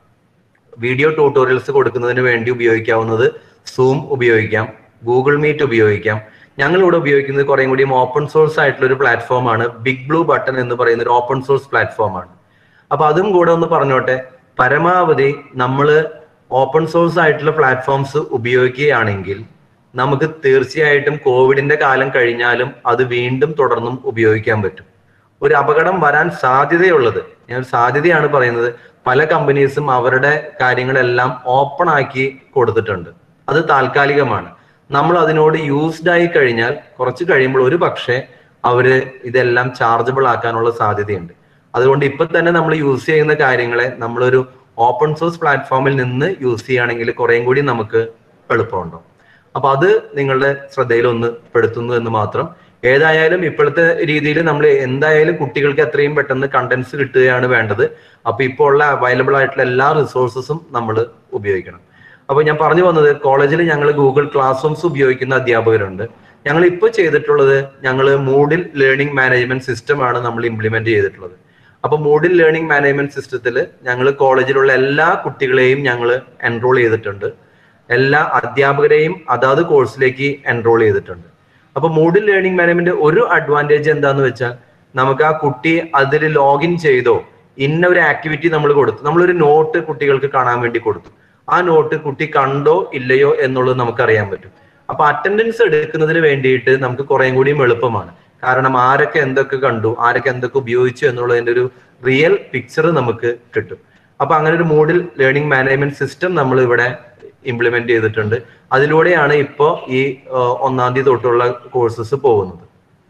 വീഡിയോ ട്യൂട്ടോറിയൽസ് കൊടുക്കുന്നതിന് വേണ്ടി ഉപയോഗിക്കാവുന്നത് സൂം ഉപയോഗിക്കാം ഗൂഗിൾ മീറ്റ് ഉപയോഗിക്കാം ഞങ്ങൾ ഇവിടെ ഉപയോഗിക്കുന്നത് കുറേ കൂടിയും ഓപ്പൺ സോഴ്സ് ആയിട്ടുള്ള ഒരു പ്ലാറ്റ്ഫോമാണ് ബിഗ് ബ്ലൂ ബട്ടൺ എന്ന് പറയുന്ന ഒരു ഓപ്പൺ സോഴ്സ് പ്ലാറ്റ്ഫോമാണ് അപ്പൊ അതും കൂടെ ഒന്ന് പറഞ്ഞോട്ടെ പരമാവധി നമ്മൾ ഓപ്പൺ സോഴ്സ് ആയിട്ടുള്ള പ്ലാറ്റ്ഫോംസ് ഉപയോഗിക്കുകയാണെങ്കിൽ നമുക്ക് തീർച്ചയായിട്ടും കോവിഡിന്റെ കാലം കഴിഞ്ഞാലും അത് വീണ്ടും തുടർന്നും ഉപയോഗിക്കാൻ പറ്റും ഒരു അപകടം വരാൻ സാധ്യതയുള്ളത് ഞാൻ സാധ്യതയാണ് പറയുന്നത് പല കമ്പനീസും അവരുടെ കാര്യങ്ങളെല്ലാം ഓപ്പൺ ആക്കി കൊടുത്തിട്ടുണ്ട് അത് താൽക്കാലികമാണ് നമ്മൾ അതിനോട് യൂസ്ഡ് ആയി കഴിഞ്ഞാൽ കുറച്ച് കഴിയുമ്പോൾ ഒരു പക്ഷേ അവര് ഇതെല്ലാം ചാർജബിൾ ആക്കാനുള്ള സാധ്യതയുണ്ട് അതുകൊണ്ട് ഇപ്പൊ തന്നെ നമ്മൾ യൂസ് ചെയ്യുന്ന കാര്യങ്ങളെ നമ്മളൊരു ഓപ്പൺ സോഴ്സ് പ്ലാറ്റ്ഫോമിൽ നിന്ന് യൂസ് ചെയ്യുകയാണെങ്കിൽ കുറേം കൂടി നമുക്ക് എളുപ്പമുണ്ടാവും അപ്പൊ അത് നിങ്ങളുടെ ശ്രദ്ധയിൽ ഒന്ന് പെടുത്തുന്നു എന്ന് മാത്രം ഏതായാലും ഇപ്പോഴത്തെ രീതിയിൽ നമ്മൾ എന്തായാലും കുട്ടികൾക്ക് എത്രയും പെട്ടെന്ന് കണ്ടന്റ്സ് കിട്ടുകയാണ് വേണ്ടത് അപ്പൊ ഇപ്പോൾ ഉള്ള അവൈലബിൾ ആയിട്ടുള്ള എല്ലാ റിസോഴ്സസും നമ്മൾ ഉപയോഗിക്കണം അപ്പൊ ഞാൻ പറഞ്ഞു വന്നത് കോളേജിൽ ഞങ്ങൾ ഗൂഗിൾ ക്ലാസ് റൂംസ് ഉപയോഗിക്കുന്ന അധ്യാപകരുണ്ട് ഞങ്ങൾ ഇപ്പോൾ ചെയ്തിട്ടുള്ളത് ഞങ്ങൾ മൂഡിൽ ലേണിംഗ് മാനേജ്മെന്റ് സിസ്റ്റം ആണ് നമ്മൾ ഇംപ്ലിമെന്റ് ചെയ്തിട്ടുള്ളത് അപ്പൊ മൂഡിൽ ലേണിംഗ് മാനേജ്മെന്റ് സിസ്റ്റത്തിൽ ഞങ്ങൾ കോളേജിലുള്ള എല്ലാ കുട്ടികളെയും ഞങ്ങൾ എൻറോൾ ചെയ്തിട്ടുണ്ട് എല്ലാ അധ്യാപകരെയും അതാത് കോഴ്സിലേക്ക് എൻറോൾ ചെയ്തിട്ടുണ്ട് അപ്പൊ മൂഡിൽ ലേണിംഗ് മാനേജ്മെന്റ് ഒരു അഡ്വാൻറ്റേജ് എന്താന്ന് വെച്ചാൽ നമുക്ക് ആ കുട്ടി അതിൽ ലോഗിൻ ചെയ്തോ ഇന്ന ഒരു ആക്ടിവിറ്റി നമ്മൾ കൊടുത്തു നമ്മളൊരു നോട്ട് കുട്ടികൾക്ക് കാണാൻ വേണ്ടി കൊടുത്തു ആ നോട്ട് കുട്ടി കണ്ടോ ഇല്ലയോ എന്നുള്ളത് നമുക്ക് അറിയാൻ പറ്റും അപ്പൊ അറ്റൻഡൻസ് എടുക്കുന്നതിന് വേണ്ടിയിട്ട് നമുക്ക് കുറേം കൂടിയും എളുപ്പമാണ് കാരണം ആരൊക്കെ എന്തൊക്കെ കണ്ടു ആരൊക്കെ എന്തൊക്കെ ഉപയോഗിച്ചു എന്നുള്ളതിന്റെ ഒരു റിയൽ പിക്ചർ നമുക്ക് കിട്ടും അപ്പൊ അങ്ങനെ ഒരു മോഡിൽ ലേണിംഗ് മാനേജ്മെന്റ് സിസ്റ്റം നമ്മൾ ഇവിടെ ഇംപ്ലിമെന്റ് ചെയ്തിട്ടുണ്ട് അതിലൂടെയാണ് ഇപ്പോ ഈ ഏഹ്, ഒന്നാം തീയതി തൊട്ടുള്ള കോഴ്സസ് പോകുന്നത്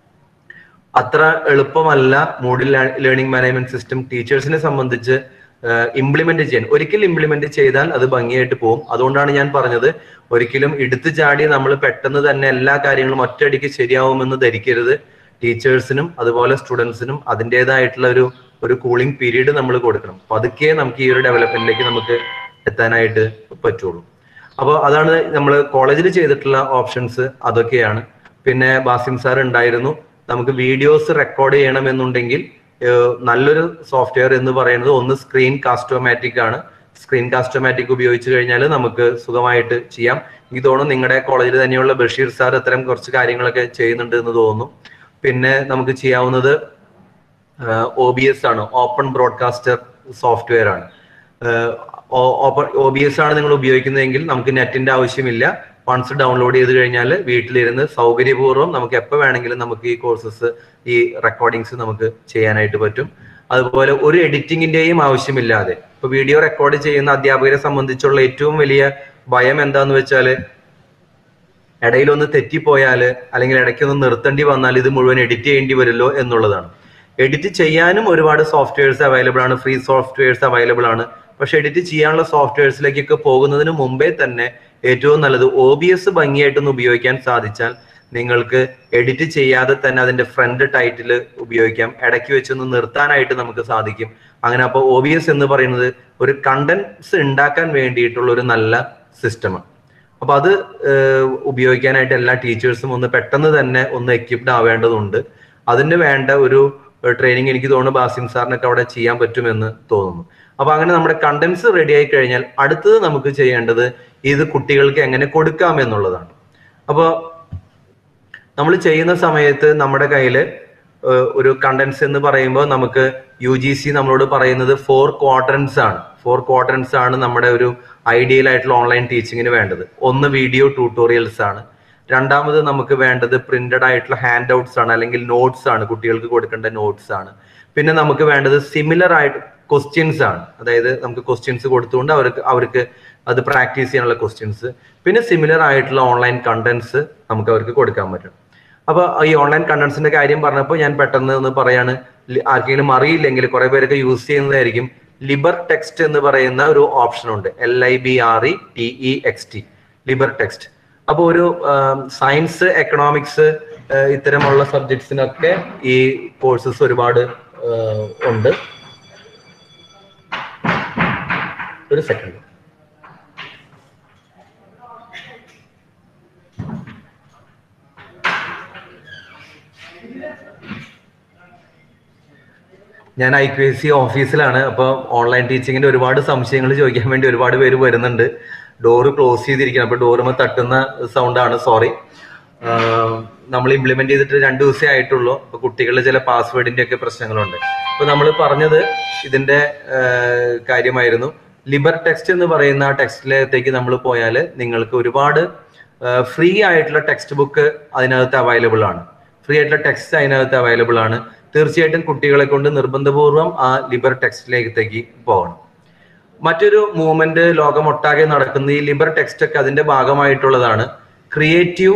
അത്ര എളുപ്പമല്ല മോഡിൽ ലേണിംഗ് മാനേജ്മെന്റ് സിസ്റ്റം ടീച്ചേഴ്സിനെ സംബന്ധിച്ച് ഇംപ്ലിമെന്റ് ചെയ്യാൻ ഒരിക്കൽ ഇംപ്ലിമെന്റ് ചെയ്താൽ അത് ഭംഗിയായിട്ട് പോകും അതുകൊണ്ടാണ് ഞാൻ പറഞ്ഞത് ഒരിക്കലും എടുത്തു ചാടി നമ്മൾ പെട്ടെന്ന് തന്നെ എല്ലാ കാര്യങ്ങളും ഒറ്റയടിക്ക് ശരിയാവുമെന്ന് ധരിക്കരുത് ടീച്ചേഴ്സിനും അതുപോലെ സ്റ്റുഡൻസിനും അതിൻ്റെതായിട്ടുള്ള ഒരു ഒരു കൂളിംഗ് പീരീഡ് നമ്മൾ കൊടുക്കണം പതുക്കെ നമുക്ക് ഈ ഒരു ഡെവലപ്മെന്റിലേക്ക് നമുക്ക് എത്താനായിട്ട് പറ്റുള്ളൂ അപ്പോൾ അതാണ് നമ്മൾ കോളേജിൽ ചെയ്തിട്ടുള്ള ഓപ്ഷൻസ് അതൊക്കെയാണ് പിന്നെ ബാസിം സാർ ഉണ്ടായിരുന്നു നമുക്ക് വീഡിയോസ് റെക്കോർഡ് ചെയ്യണമെന്നുണ്ടെങ്കിൽ ഏഹ്, നല്ലൊരു സോഫ്റ്റ്വെയർ എന്ന് പറയുന്നത് ഒന്ന് സ്ക്രീൻ കാസ്റ്റോമാറ്റിക് ആണ് സ്ക്രീൻ കാസ്റ്റോമാറ്റിക് ഉപയോഗിച്ച് കഴിഞ്ഞാൽ നമുക്ക് സുഖമായിട്ട് ചെയ്യാം എനിക്ക് തോന്നുന്നു നിങ്ങളുടെ കോളേജിൽ തന്നെയുള്ള ബഷീർ സാർ അത്തരം കുറച്ച് കാര്യങ്ങളൊക്കെ ചെയ്യുന്നുണ്ട് എന്ന് തോന്നുന്നു പിന്നെ നമുക്ക് ചെയ്യാവുന്നത് ഒ ബി എസ് ആണ് ഓപ്പൺ ബ്രോഡ്കാസ്റ്റർ സോഫ്റ്റ്വെയർ ആണ് ഓപ്പൺ ഒ ബി എസ് ആണ് നിങ്ങൾ ഉപയോഗിക്കുന്നതെങ്കിൽ നമുക്ക് നെറ്റിന്റെ ആവശ്യമില്ല വൺസ് ഡൗൺലോഡ് ചെയ്ത് കഴിഞ്ഞാൽ വീട്ടിലിരുന്ന് സൗകര്യപൂർവ്വം നമുക്ക് എപ്പോൾ വേണമെങ്കിലും നമുക്ക് ഈ കോഴ്സസ് ഈ റെക്കോർഡിങ്സ് നമുക്ക് ചെയ്യാനായിട്ട് പറ്റും അതുപോലെ ഒരു എഡിറ്റിങ്ങിന്റെയും ആവശ്യമില്ലാതെ ഇപ്പൊ വീഡിയോ റെക്കോർഡ് ചെയ്യുന്ന അധ്യാപകരെ സംബന്ധിച്ചുള്ള ഏറ്റവും വലിയ ഭയം എന്താന്ന് വെച്ചാല് ഇടയിലൊന്ന് തെറ്റിപ്പോയാൽ അല്ലെങ്കിൽ ഇടയ്ക്കൊന്ന് നിർത്തേണ്ടി വന്നാൽ ഇത് മുഴുവൻ എഡിറ്റ് ചെയ്യേണ്ടി വരുമല്ലോ എന്നുള്ളതാണ് എഡിറ്റ് ചെയ്യാനും ഒരുപാട് സോഫ്റ്റ്വെയർസ് അവൈലബിൾ ആണ് ഫ്രീ സോഫ്റ്റ്വെയർസ് അവൈലബിൾ ആണ് പക്ഷെ എഡിറ്റ് ചെയ്യാനുള്ള സോഫ്റ്റ്വെയർസിലേക്കൊക്കെ പോകുന്നതിന് മുമ്പേ തന്നെ ഏറ്റവും നല്ലത് ഒ ബി എസ് ഭംഗിയായിട്ടൊന്ന് ഉപയോഗിക്കാൻ സാധിച്ചാൽ നിങ്ങൾക്ക് എഡിറ്റ് ചെയ്യാതെ തന്നെ അതിന്റെ ഫ്രണ്ട് ടൈറ്റിൽ ഉപയോഗിക്കാം ഇടയ്ക്ക് വെച്ചൊന്ന് നിർത്താനായിട്ട് നമുക്ക് സാധിക്കും അങ്ങനെ അപ്പോൾ ഒ ബി എസ് എന്ന് പറയുന്നത് ഒരു കണ്ടന്റ്സ് ഉണ്ടാക്കാൻ വേണ്ടിയിട്ടുള്ള ഒരു നല്ല സിസ്റ്റമാണ് അപ്പൊ അത് ഏഹ്, ഉപയോഗിക്കാനായിട്ട് എല്ലാ ടീച്ചേഴ്സും ഒന്ന് പെട്ടെന്ന് തന്നെ ഒന്ന് എക്യുപ്ഡ് ആവേണ്ടതുണ്ട് അതിന് വേണ്ട ഒരു ട്രെയിനിങ് എനിക്ക് തോന്നുന്നു ബാസിം സാറിനൊക്കെ അവിടെ ചെയ്യാൻ പറ്റുമെന്ന് തോന്നുന്നു അപ്പൊ അങ്ങനെ നമ്മുടെ കണ്ടന്റ്സ് റെഡി ആയി കഴിഞ്ഞാൽ അടുത്തത് നമുക്ക് ചെയ്യേണ്ടത് ഇത് കുട്ടികൾക്ക് എങ്ങനെ കൊടുക്കാം എന്നുള്ളതാണ് അപ്പോൾ നമ്മൾ ചെയ്യുന്ന സമയത്ത് നമ്മുടെ കയ്യിൽ ഒരു കണ്ടന്റ്സ് എന്ന് പറയുമ്പോൾ നമുക്ക് യു ജി സി നമ്മളോട് പറയുന്നത് ഫോർ ക്വാർട്ടൻസ് ആണ് ഫോർ ക്വാർട്ടൻസ് ആണ് നമ്മുടെ ഒരു ഐഡിയൽ ആയിട്ടുള്ള ഓൺലൈൻ ടീച്ചിങ്ങിന് വേണ്ടത് ഒന്ന് വീഡിയോ ട്യൂട്ടോറിയൽസ് ആണ് രണ്ടാമത് നമുക്ക് വേണ്ടത് പ്രിന്റഡ് ആയിട്ടുള്ള ഹാൻഡ് ഔട്ട്സ് ആണ് അല്ലെങ്കിൽ നോട്ട്സ് ആണ് കുട്ടികൾക്ക് കൊടുക്കേണ്ട നോട്ട്സ് ആണ് പിന്നെ നമുക്ക് വേണ്ടത് സിമിലർ ആയിട്ട് ക്വസ്റ്റ്യൻസ് ആണ് അതായത് നമുക്ക് ക്വസ്റ്റ്യൻസ് കൊടുത്തുകൊണ്ട് അവർക്ക് അവർക്ക് അത് പ്രാക്ടീസ് ചെയ്യാനുള്ള ക്വസ്റ്റ്യൻസ് പിന്നെ സിമിലർ ആയിട്ടുള്ള ഓൺലൈൻ കണ്ടന്റ്സ് നമുക്ക് അവർക്ക് കൊടുക്കാൻ പറ്റും അപ്പൊ ഈ ഓൺലൈൻ കണ്ടന്റ്സിന്റെ കാര്യം പറഞ്ഞപ്പോൾ ഞാൻ പെട്ടെന്ന് ഒന്ന് പറയാണ് ലി- ആർക്കെങ്കിലും അറിയില്ലെങ്കിൽ കുറെ പേരൊക്കെ യൂസ് ചെയ്യുന്നതായിരിക്കും ലിബർ ടെക്സ്റ്റ് എന്ന് പറയുന്ന ഒരു ഓപ്ഷൻ ഉണ്ട് L I B R E T E X T libre text അപ്പോൾ ഒരു സയൻസ് എക്കണോമിക്സ് ഇത്തരമുള്ള സബ്ജക്ട്സിനൊക്കെ ഈ കോഴ്സസ് ഒരുപാട് ആ, ഉണ്ട് ഒരു സെക്കൻഡ് ഞാൻ ഐ ക്യു എസ് സി ഓഫീസിലാണ് അപ്പോൾ ഓൺലൈൻ ടീച്ചിങ്ങിന്റെ ഒരുപാട് സംശയങ്ങൾ ചോദിക്കാൻ വേണ്ടി ഒരുപാട് പേര് വരുന്നുണ്ട് ഡോറ് ക്ലോസ് ചെയ്തിരിക്കണം അപ്പോൾ ഡോറുമ്പോൾ തട്ടുന്ന സൗണ്ടാണ് സോറി നമ്മൾ ഇംപ്ലിമെന്റ് ചെയ്തിട്ട് രണ്ട് ദിവസമേ ആയിട്ടുള്ളൂ അപ്പൊ കുട്ടികളുടെ ചില പാസ്വേഡിന്റെ ഒക്കെ പ്രശ്നങ്ങളുണ്ട് അപ്പൊ നമ്മൾ പറഞ്ഞത് ഇതിന്റെ ആഹ് കാര്യമായിരുന്നു ലിബർ ടെക്സ്റ്റ് എന്ന് പറയുന്ന ടെക്സ്റ്റിലേക്ക് നമ്മൾ പോയാൽ നിങ്ങൾക്ക് ഒരുപാട് ഫ്രീ ആയിട്ടുള്ള ടെക്സ്റ്റ് ബുക്ക് അതിനകത്ത് അവൈലബിൾ ആണ് ഫ്രീ ആയിട്ടുള്ള ടെക്സ്റ്റ് അതിനകത്ത് അവൈലബിൾ ആണ് തീർച്ചയായിട്ടും കുട്ടികളെ കൊണ്ട് നിർബന്ധപൂർവ്വം ആ ലിബർ ടെക്സ്റ്റിലേക്ക് പോകണം മറ്റൊരു മൂവ്മെന്റ് ലോകമൊട്ടാകെ നടക്കുന്ന ഈ ലിബർ ടെക്സ്റ്റ് ഒക്കെ അതിന്റെ ഭാഗമായിട്ടുള്ളതാണ് ക്രിയേറ്റീവ്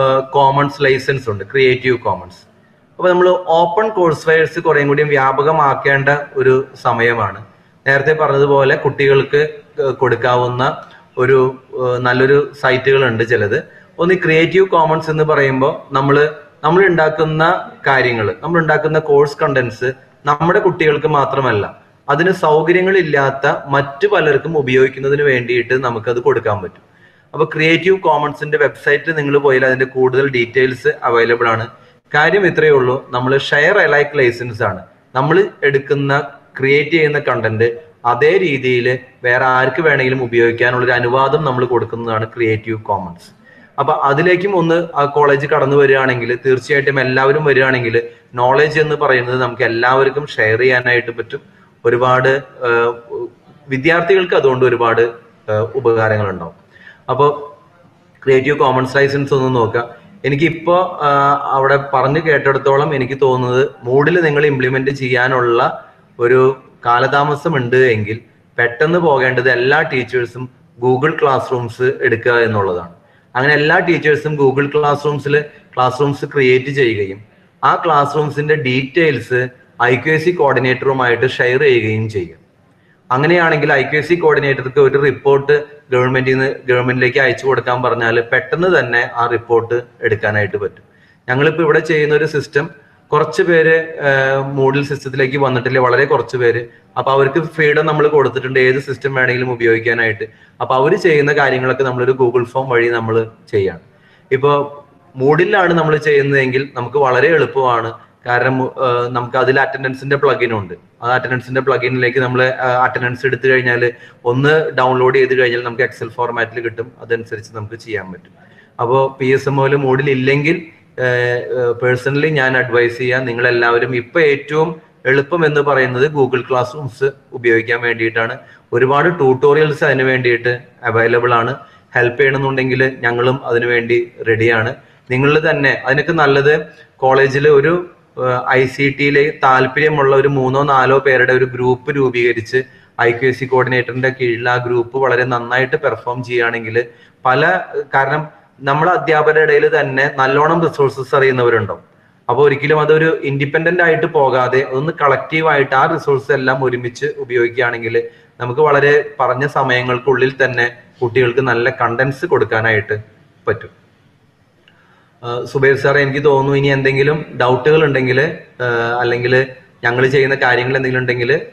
കോമൺസ് ലൈസൻസ് ഉണ്ട് ക്രിയേറ്റീവ് കോമൺസ് അപ്പൊ നമ്മൾ ഓപ്പൺ കോഴ്സ് ഫെയർസ് കുറേം കൂടി വ്യാപകമാക്കേണ്ട ഒരു സമയമാണ് നേരത്തെ പറഞ്ഞതുപോലെ കുട്ടികൾക്ക് ഏഹ് കൊടുക്കാവുന്ന ഒരു ഏഹ് നല്ലൊരു സൈറ്റുകളുണ്ട് ചിലത് ഒന്ന് ക്രിയേറ്റീവ് കോമൺസ് എന്ന് പറയുമ്പോൾ നമ്മൾ നമ്മൾ ഉണ്ടാക്കുന്ന കാര്യങ്ങൾ നമ്മൾ ഉണ്ടാക്കുന്ന കോഴ്സ് കണ്ടന്റ്സ് നമ്മുടെ കുട്ടികൾക്ക് മാത്രമല്ല അതിന് സൗകര്യങ്ങളില്ലാത്ത മറ്റു പലർക്കും ഉപയോഗിക്കുന്നതിന് വേണ്ടിയിട്ട് നമുക്കത് കൊടുക്കാൻ പറ്റും അപ്പൊ ക്രിയേറ്റീവ് കോമൺസിന്റെ വെബ്സൈറ്റിൽ നിങ്ങൾ പോയാൽ അതിന്റെ കൂടുതൽ ഡീറ്റെയിൽസ് അവൈലബിൾ ആണ് കാര്യം ഇത്രയേ ഉള്ളൂ നമ്മൾ ഷെയർ അലൈക്ക് ലൈസൻസ് ആണ് നമ്മൾ എടുക്കുന്ന ക്രിയേറ്റ് ചെയ്യുന്ന കണ്ടന്റ് അതേ രീതിയിൽ വേറെ ആർക്ക് വേണമെങ്കിലും ഉപയോഗിക്കാനുള്ള ഒരു അനുവാദം നമ്മൾ കൊടുക്കുന്നതാണ് ക്രിയേറ്റീവ് കോമൺസ് അപ്പൊ അതിലേക്കും ഒന്ന് ആ കോളേജ് കടന്നു വരികയാണെങ്കിൽ തീർച്ചയായിട്ടും എല്ലാവരും വരികയാണെങ്കിൽ നോളജ് എന്ന് പറയുന്നത് നമുക്ക് എല്ലാവർക്കും ഷെയർ ചെയ്യാനായിട്ട് പറ്റും ഒരുപാട് ആഹ്, വിദ്യാർത്ഥികൾക്ക് അതുകൊണ്ട് ഒരുപാട് ആഹ്, ഉപകാരങ്ങൾ ഉണ്ടാവും അപ്പോൾ ക്രിയേറ്റീവ് കോമൺസ് ലൈസൻസ് ഒന്ന് നോക്കുക എനിക്കിപ്പോ ആഹ്, അവിടെ പറഞ്ഞു കേട്ടിടത്തോളം എനിക്ക് തോന്നുന്നത് മൂഡിൽ നിങ്ങൾ ഇംപ്ലിമെന്റ് ചെയ്യാനുള്ള ഒരു കാലതാമസം ഉണ്ട് എങ്കിൽ പെട്ടെന്ന് പോകേണ്ടത് എല്ലാ ടീച്ചേഴ്സും ഗൂഗിൾ ക്ലാസ് റൂംസ് എടുക്കുക എന്നുള്ളതാണ് അങ്ങനെ എല്ലാ ടീച്ചേഴ്സും ഗൂഗിൾ ക്ലാസ് റൂംസിൽ ക്ലാസ് റൂംസ് ക്രിയേറ്റ് ചെയ്യുകയും ആ ക്ലാസ് റൂംസിന്റെ details I Q S C കോർഡിനേറ്ററുമായിട്ട് ഷെയർ ചെയ്യുകയും ചെയ്യും അങ്ങനെയാണെങ്കിൽ ഐ ക്യു എസ് സി കോർഡിനേറ്റർക്ക് ഒരു റിപ്പോർട്ട് ഗവൺമെന്റിൽ നിന്ന് ഗവൺമെന്റിലേക്ക് അയച്ചു കൊടുക്കാൻ പറഞ്ഞാൽ പെട്ടെന്ന് തന്നെ ആ റിപ്പോർട്ട് എടുക്കാനായിട്ട് പറ്റും ഞങ്ങളിപ്പോൾ ഇവിടെ ചെയ്യുന്ന ഒരു സിസ്റ്റം കുറച്ച് പേര് മൂഡിൽ സിസ്റ്റത്തിലേക്ക് വന്നിട്ടില്ല വളരെ കുറച്ച് പേര് അപ്പൊ അവർക്ക് ഫ്രീഡം നമ്മൾ കൊടുത്തിട്ടുണ്ട് ഏത് സിസ്റ്റം വേണമെങ്കിലും ഉപയോഗിക്കാനായിട്ട് അപ്പൊ അവർ ചെയ്യുന്ന കാര്യങ്ങളൊക്കെ നമ്മളൊരു ഗൂഗിൾ ഫോം വഴി നമ്മൾ ചെയ്യാണ് ഇപ്പോൾ മൂഡിലാണ് നമ്മൾ ചെയ്യുന്നതെങ്കിൽ നമുക്ക് വളരെ എളുപ്പമാണ് കാരണം ഏഹ്, നമുക്ക് അതിൽ അറ്റൻഡൻസിന്റെ പ്ലഗിൻ ഉണ്ട് ആ അറ്റൻഡൻസിന്റെ പ്ലഗിനിലേക്ക് നമ്മൾ അറ്റൻഡൻസ് എടുത്തു കഴിഞ്ഞാൽ ഒന്ന് ഡൗൺലോഡ് ചെയ്ത് കഴിഞ്ഞാൽ നമുക്ക് എക്സൽ ഫോർമാറ്റിൽ കിട്ടും അതനുസരിച്ച് നമുക്ക് ചെയ്യാൻ പറ്റും അപ്പോൾ പി എസ് എം ഒയിൽ മോഡിൽ ഇല്ലെങ്കിൽ പേഴ്സണലി ഞാൻ അഡ്വൈസ് ചെയ്യാം നിങ്ങൾ എല്ലാവരും ഇപ്പൊ ഏറ്റവും എളുപ്പം എന്ന് പറയുന്നത് ഗൂഗിൾ ക്ലാസ് റൂംസ് ഉപയോഗിക്കാൻ വേണ്ടിയിട്ടാണ് ഒരുപാട് ട്യൂട്ടോറിയൽസ് അതിന് വേണ്ടിയിട്ട് അവൈലബിൾ ആണ് ഹെൽപ്പ് ചെയ്യണമെന്നുണ്ടെങ്കിൽ ഞങ്ങളും അതിനു വേണ്ടി റെഡിയാണ് നിങ്ങൾ തന്നെ അതിനൊക്കെ നല്ലത് കോളേജിൽ ഒരു ഐ സി ടിയിലെ താല്പര്യമുള്ള ഒരു മൂന്നോ നാലോ പേരുടെ ഒരു ഗ്രൂപ്പ് രൂപീകരിച്ച് ഐ ക്യു എസ് സി കോർഡിനേറ്ററിന്റെ കീഴിൽ ആ ഗ്രൂപ്പ് വളരെ നന്നായിട്ട് പെർഫോം ചെയ്യുകയാണെങ്കിൽ പല കാരണം നമ്മുടെ അധ്യാപകരുടെ ഇടയിൽ തന്നെ നല്ലോണം റിസോഴ്സസ് അറിയുന്നവരുണ്ടാവും അപ്പോൾ ഒരിക്കലും അതൊരു ഇൻഡിപെൻഡന്റ് ആയിട്ട് പോകാതെ ഒന്ന് കളക്റ്റീവ് ആയിട്ട് ആ റിസോഴ്സ് എല്ലാം ഒരുമിച്ച് ഉപയോഗിക്കുകയാണെങ്കിൽ നമുക്ക് വളരെ പറഞ്ഞ സമയങ്ങൾക്കുള്ളിൽ തന്നെ കുട്ടികൾക്ക് നല്ല കണ്ടന്റ്സ് കൊടുക്കാനായിട്ട് പറ്റും ആഹ് സുബൈർ സാർ എനിക്ക് തോന്നുന്നു ഇനി എന്തെങ്കിലും ഡൗട്ടുകൾ ഉണ്ടെങ്കിൽ അല്ലെങ്കിൽ ഞങ്ങൾ ചെയ്യുന്ന കാര്യങ്ങൾ എന്തെങ്കിലും ഉണ്ടെങ്കിൽ